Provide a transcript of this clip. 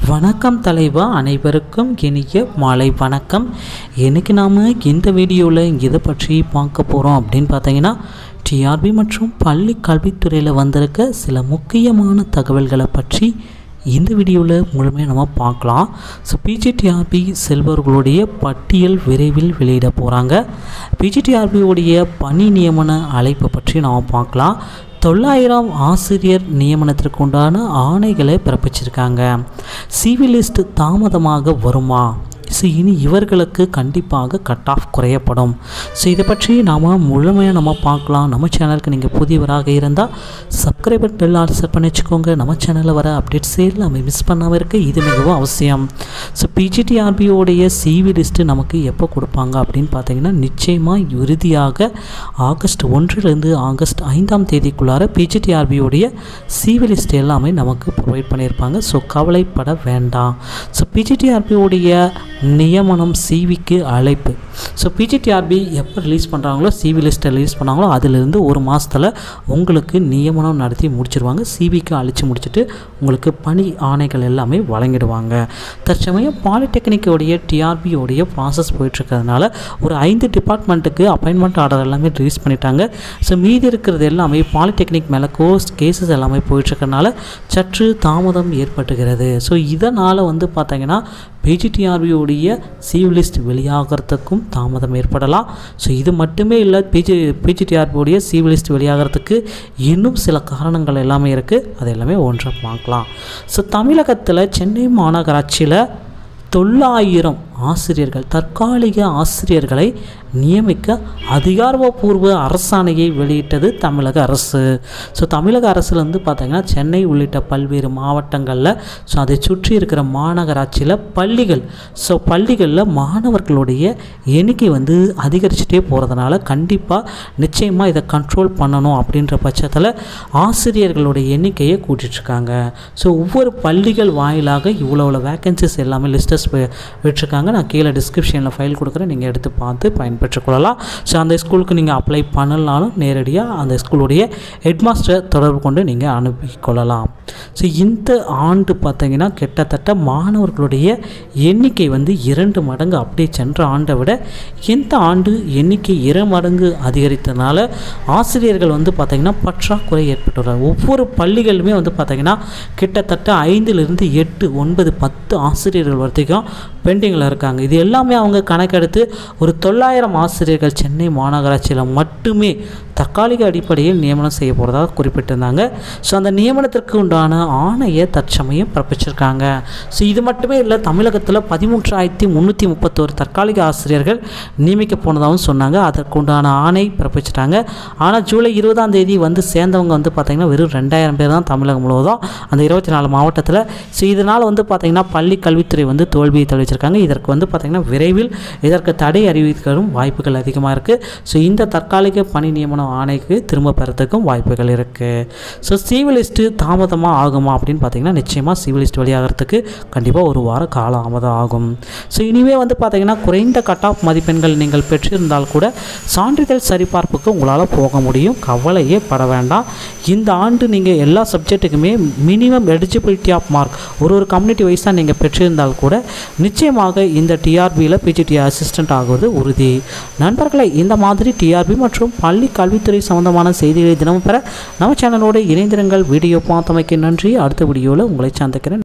வணக்கம் தலைவா அனைவருக்கும் இனிய மாலை வணக்கம் இன்னைக்கு நாம் இந்த வீடியோவில் எதை பற்றி பார்க்க போகிறோம் அப்படின்னு பார்த்தீங்கன்னா டிஆர்பி மற்றும் பள்ளி கல்வித்துறையில் வந்திருக்க சில முக்கியமான தகவல்களை பற்றி இந்த வீடியோவில் முழுமையாக நம்ம பார்க்கலாம் ஸோ பிஜிடிஆர்பி செல்வர்களுடைய பட்டியல் விரைவில் வெளியிட போகிறாங்க பிஜிடிஆர்பியோடைய பணி நியமன அழைப்பை பற்றி நாம் பார்க்கலாம் தொள்ளாயிரம் ஆசிரியர் நியமனத்திற்கு உண்டான ஆணைகளை பிறப்பிச்சிருக்காங்க சிவிலிஸ்ட் தாமதமாக வருமா ஸோ இனி இவர்களுக்கு கண்டிப்பாக கட் ஆஃப் குறையப்படும் ஸோ இதை பற்றி நாம் முழுமையாக நம்ம பார்க்கலாம் நம்ம சேனலுக்கு நீங்கள் புதியவராக இருந்தால் சப்ஸ்கிரைபர் பெல் ஆல் செட் பண்ணி வச்சுக்கோங்க நம்ம சேனலில் வர அப்டேட்ஸே நம்ம மிஸ் பண்ணாமல் இருக்க இது மிகவும் அவசியம் ஸோ பிஜிடிஆர்பியோடைய சிவி லிஸ்ட்டு நமக்கு எப்போ கொடுப்பாங்க அப்படின்னு பார்த்தீங்கன்னா நிச்சயமாக இறுதியாக ஆகஸ்ட் ஒன்றிலிருந்து ஆகஸ்ட் ஐந்தாம் தேதிக்குள்ளார பிஜிடிஆர்பியோடைய சிவி லிஸ்ட் எல்லாமே நமக்கு ப்ரொவைட் பண்ணியிருப்பாங்க ஸோ கவலைப்பட வேண்டாம் ஸோ பிஜிடிஆர்பியோடைய நியமனம் சிவிக்கு அழைப்பு ஸோ பிஜிடிஆர்பி எப்போ ரிலீஸ் பண்ணுறாங்களோ சிவி லிஸ்ட்டை ரிலீஸ் பண்ணாங்களோ அதிலிருந்து ஒரு மாதத்தில் உங்களுக்கு நியமனம் நடத்தி முடிச்சிருவாங்க சிவிக்கு அழைச்சி முடிச்சுட்டு உங்களுக்கு பணி ஆணைகள் எல்லாமே வழங்கிடுவாங்க தற்சமயம் பாலிடெக்னிக்கோடைய டிஆர்பியோடைய ப்ராசஸ் போயிட்டுருக்கிறதுனால ஒரு ஐந்து டிபார்ட்மெண்ட்டுக்கு அப்பாயின்மெண்ட் ஆர்டர் எல்லாமே ரிலீஸ் பண்ணிட்டாங்க ஸோ மீதி இருக்கிறது எல்லாமே பாலிடெக்னிக் மேலே கோர்ஸ் கேசஸ் எல்லாமே போயிட்டுருக்கறனால சற்று தாமதம் ஏற்பட்டுகிறது ஸோ இதனால் வந்து பார்த்தீங்கன்னா பிஜிடிஆர்பியோடைய சீவ் லிஸ்ட் வெளியாகிறதுக்கும் தாமதம் ஏற்படலாம் ஸோ இது மட்டுமே இல்லை பிஜி பிஜிடிஆர்பியோடைய சீவ் லிஸ்ட் வெளியாகிறதுக்கு இன்னும் சில காரணங்கள் எல்லாமே இருக்குது அது எல்லாமே ஒன்றை பார்க்கலாம் ஸோ தமிழகத்தில் சென்னை மாநகராட்சியில் தொள்ளாயிரம் ஆசிரியர்கள் தற்காலிக ஆசிரியர்களை நியமிக்க அதிகாரப்பூர்வ அரசாணையை வெளியிட்டது தமிழக அரசு ஸோ தமிழக அரசில் வந்து பார்த்திங்கன்னா சென்னை உள்ளிட்ட பல்வேறு மாவட்டங்களில் ஸோ அதை சுற்றி இருக்கிற மாநகராட்சியில் பள்ளிகள் ஸோ பள்ளிகளில் மாணவர்களுடைய எண்ணிக்கை வந்து அதிகரிச்சுட்டே போகிறதுனால கண்டிப்பாக நிச்சயமாக இதை கண்ட்ரோல் பண்ணணும் அப்படின்ற பட்சத்தில் ஆசிரியர்களுடைய எண்ணிக்கையை கூட்டிகிட்ருக்காங்க ஸோ ஒவ்வொரு பள்ளிகள் வாயிலாக இவ்வளோ இவ்வளோ வேக்கன்சிஸ் எல்லாமே லிஸ்டஸ் விட்டுருக்காங்க நான் கீழே டிஸ்கிரிப்ஷனில் ஃபைல் கொடுக்குறேன் நீங்கள் எடுத்து பார்த்து பயன்பெற்றுக்கொள்ளலாம் ஸோ அந்த ஸ்கூலுக்கு நீங்கள் அப்ளை பண்ணலனாலும் நேரடியாக அந்த ஸ்கூலுடைய ஹெட்மாஸ்டர் தொடர்பு கொண்டு நீங்கள் அனுப்பிக்கொள்ளலாம் ஸோ இந்த ஆண்டு பார்த்தீங்கன்னா கிட்டத்தட்ட மாணவர்களுடைய எண்ணிக்கை வந்து இரண்டு மடங்கு அப்படியே சென்ற ஆண்டை விட இந்த ஆண்டு எண்ணிக்கை இரு மடங்கு அதிகரித்ததுனால ஆசிரியர்கள் வந்து பார்த்திங்கன்னா பற்றாக்குறை ஏற்பட்டுள்ளார் ஒவ்வொரு பள்ளிகளுமே வந்து பார்த்திங்கன்னா கிட்டத்தட்ட ஐந்திலிருந்து எட்டு ஒன்பது பத்து ஆசிரியர்கள் வரைக்கும் பெண்டிங்கில் இருக்காங்க இது எல்லாமே அவங்க கணக்கெடுத்து ஒரு தொள்ளாயிரம் ஆசிரியர்கள் சென்னை மாநகராட்சியில் மட்டுமே தற்காலிக அடிப்படையில் நியமனம் செய்ய போகிறதாக குறிப்பிட்டிருந்தாங்க ஸோ அந்த நியமனத்திற்கு உண்டான ஆணையை தற்சமயம் பிறப்பிச்சிருக்காங்க ஸோ இது மட்டுமே இல்லை தமிழகத்தில் பதிமூன்றாயிரத்தி முந்நூற்றி முப்பத்தோரு தற்காலிக ஆசிரியர்கள் நியமிக்க போனதாகவும் சொன்னாங்க அதற்கு உண்டான ஆணை பிறப்பிச்சிட்டாங்க ஆனால் ஜூலை இருபதாம் தேதி வந்து சேர்ந்தவங்க வந்து பார்த்திங்கன்னா வெறும் ரெண்டாயிரம் பேர் தான் தமிழகம் முழுவதும் அந்த இருபத்தி நாலு மாவட்டத்தில் ஸோ இதனால் வந்து பார்த்திங்கன்னா பள்ளி கல்வித்துறை வந்து தோல்வியை தெரிவிச்சிருக்காங்க இதற்கு வந்து பார்த்திங்கன்னா விரைவில் இதற்கு தடை அறிவிக்கவும் வாய்ப்புகள் அதிகமாக இருக்குது ஸோ இந்த தற்காலிக பணி நியமனம் ஆணைக்கு திரும்ப பெறத்துக்கும் வாய்ப்புகள் இருக்குது ஸோ சிவிலிஸ்ட்டு தாமதமாக ஆகுமா அப்படின்னு பார்த்தீங்கன்னா நிச்சயமாக சிவிலிஸ்ட் வெளியாகிறதுக்கு கண்டிப்பாக ஒரு வார கால ஆமதம் ஆகும் ஸோ இனிமே வந்து பார்த்தீங்கன்னா குறைந்த கட் ஆஃப் மதிப்பெண்கள் நீங்கள் பெற்றிருந்தால் கூட சான்றிதழ் சரிபார்ப்புக்கு உங்களால் போக முடியும் கவலையே பட வேண்டாம் இந்த ஆண்டு நீங்கள் எல்லா சப்ஜெக்ட்டுக்குமே மினிமம் எலிஜிபிலிட்டி ஆஃப் மார்க் ஒரு ஒரு கம்யூனிட்டி வைஸாக நீங்கள் பெற்றிருந்தால் கூட நிச்சயமாக இந்த டிஆர்பியில் பிஜிடி அசிஸ்டண்ட் ஆகுவது உறுதி நண்பர்களை இந்த மாதிரி டிஆர்பி மற்றும் பள்ளி கல்வித்துறை சம்பந்தமான செய்திகளை தினமும் பெற நம்ம சேனலோடு இணைந்திருங்கள் வீடியோ பார்த்தமைக்கு நன்றி அடுத்த வீடியோவில் உங்களை சந்திக்கிறேன்